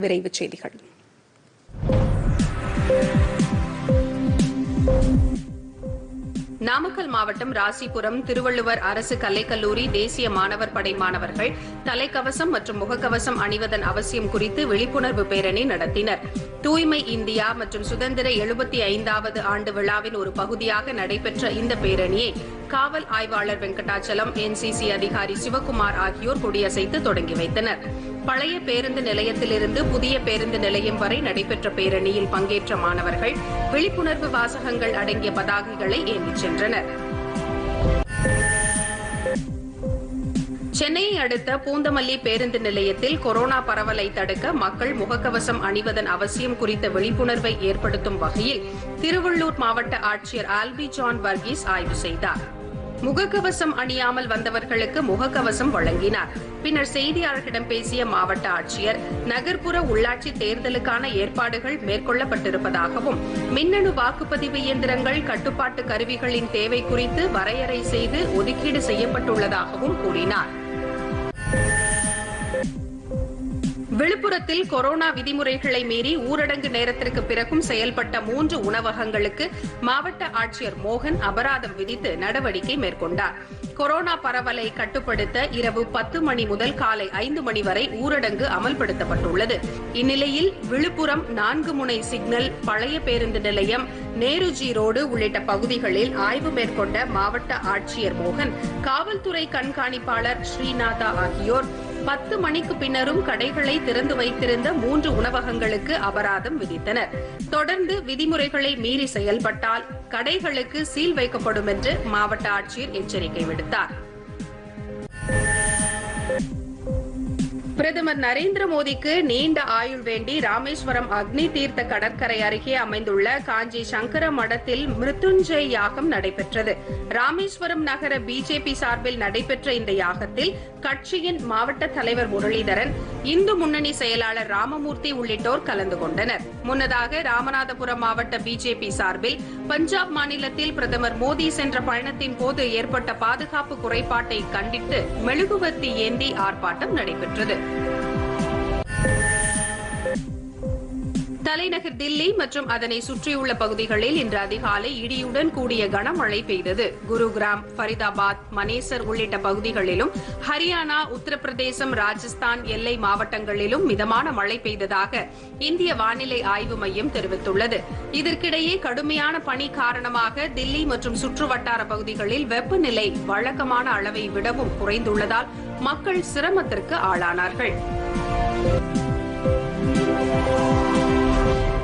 விரைவுச் செய்திகள் நாமக்கல் மாவட்டம் ராசிபுரம் திருவள்ளுவர் அரசு கலைக்கல்லூரி தேசிய மாணவர் படை மாணவர்கள் தலைக்கவசம் மற்றும் முகக்கவசம் அணிவதன் அவசியம் குறித்து விழிப்புணர்வு பேரணி நடத்தினர் தூய்மை இந்தியா மற்றும் சுதந்திர எழுபத்தி ஐந்தாவது ஆண்டு விழாவின் ஒரு பகுதியாக நடைபெற்ற இந்த பேரணியை காவல் ஆய்வாளர் வெங்கடாச்சலம் என்சிசி அதிகாரி சிவக்குமார் ஆகியோர் கொடியசைத்து தொடங்கி வைத்தனர் பழைய பேருந்து நிலையத்திலிருந்து புதிய பேருந்து நிலையம் வரை நடைபெற்ற பேரணியில் பங்கேற்ற மாணவர்கள் விழிப்புணர்வு வாசகங்கள் அடங்கிய பதாகைகளை ஏந்திச் சென்றனர் சென்னையை அடுத்த பூந்தமல்லி பேருந்து நிலையத்தில் கொரோனா பரவலை தடுக்க மக்கள் முகக்கவசம் அணிவதன் அவசியம் குறித்த விழிப்புணர்வை ஏற்படுத்தும் வகையில் திருவள்ளூர் மாவட்ட ஆட்சியர் ஆல்பி ஜான் வர்கீஸ் ஆய்வு செய்தார் முகக்கவசம் அணியாமல் வந்தவர்களுக்கு முகக்கவசம் வழங்கினார் பின்னர் செய்தியாளர்களிடம் பேசிய மாவட்ட ஆட்சியர் நகர்ப்புற உள்ளாட்சி தேர்தலுக்கான ஏற்பாடுகள் மேற்கொள்ளப்பட்டிருப்பதாகவும் மின்னணு வாக்குப்பதிவு இயந்திரங்கள் கட்டுப்பாட்டு கருவிகளின் தேவை குறித்து வரையறை செய்து ஒதுக்கீடு செய்யப்பட்டுள்ளதாகவும் கூறினார் விழுப்புரத்தில் கொரோனா விதிமுறைகளை மீறி ஊரடங்கு நேரத்திற்கு பிறகும் செயல்பட்ட மூன்று உணவகங்களுக்கு மாவட்ட ஆட்சியர் மோகன் அபராதம் விதித்து நடவடிக்கை மேற்கொண்டார் கொரோனா பரவலை கட்டுப்படுத்த இரவு பத்து மணி முதல் காலை ஐந்து மணி வரை ஊரடங்கு அமல்படுத்தப்பட்டுள்ளது இந்நிலையில் விழுப்புரம் நான்கு முனை சிக்னல் பழைய பேருந்து நிலையம் நேருஜி ரோடு உள்ளிட்ட பகுதிகளில் ஆய்வு மேற்கொண்ட மாவட்ட ஆட்சியர் மோகன் காவல்துறை கண்காணிப்பாளர் ஸ்ரீநாதா ஆகியோர் பத்து மணிக்கு பின்னரும் கடைகளை திறந்து வைத்திருந்த மூன்று உணவகங்களுக்கு அபராதம் விதித்தனர் தொடர்ந்து விதிமுறைகளை மீறி செயல்பட்டால் கடைகளுக்கு சீல் வைக்கப்படும் என்று மாவட்ட ஆட்சியர் எச்சரிக்கை விடுத்தார் பிரதமர் நரேந்திர மோடிக்கு நீண்ட ஆயுள் வேண்டி ராமேஸ்வரம் அக்னி தீர்த்த கடற்கரை அருகே அமைந்துள்ள காஞ்சி சங்கர மடத்தில் மிருத்துஞ்சய் யாகம் நடைபெற்றது ராமேஸ்வரம் நகர பிஜேபி சார்பில் நடைபெற்ற இந்த யாகத்தில் கட்சியின் மாவட்ட தலைவர் முரளிதரன் இந்து முன்னணி செயலாளர் ராமமூர்த்தி உள்ளிட்டோர் கலந்து கொண்டனர் முன்னதாக ராமநாதபுரம் மாவட்ட பிஜேபி சார்பில் பஞ்சாப் மாநிலத்தில் பிரதமர் மோடி சென்ற பயணத்தின் போது ஏற்பட்ட பாதுகாப்பு குறைபாட்டை கண்டித்து மெழுகுவர்த்தி ஏந்தி ஆர்ப்பாட்டம் நடைபெற்றது தலைநகர் தில்லி மற்றும் அதனை சுற்றியுள்ள பகுதிகளில் இன்று அதிகாலை இடியுடன் கூடிய கனமழை பெய்தது குருகிராம் ஃபரிதாபாத் மனேசர் உள்ளிட்ட பகுதிகளிலும் ஹரியானா உத்தரப்பிரதேசம் ராஜஸ்தான் எல்லை மாவட்டங்களிலும் மிதமான மழை பெய்ததாக இந்திய வானிலை ஆய்வு மையம் தெரிவித்துள்ளது இதற்கிடையே கடுமையான பனி காரணமாக தில்லி மற்றும் சுற்றுவட்டார பகுதிகளில் வெப்பநிலை வழக்கமான அளவை விடவும் குறைந்துள்ளதால் மக்கள் சிரமத்திற்கு ஆளானார்கள்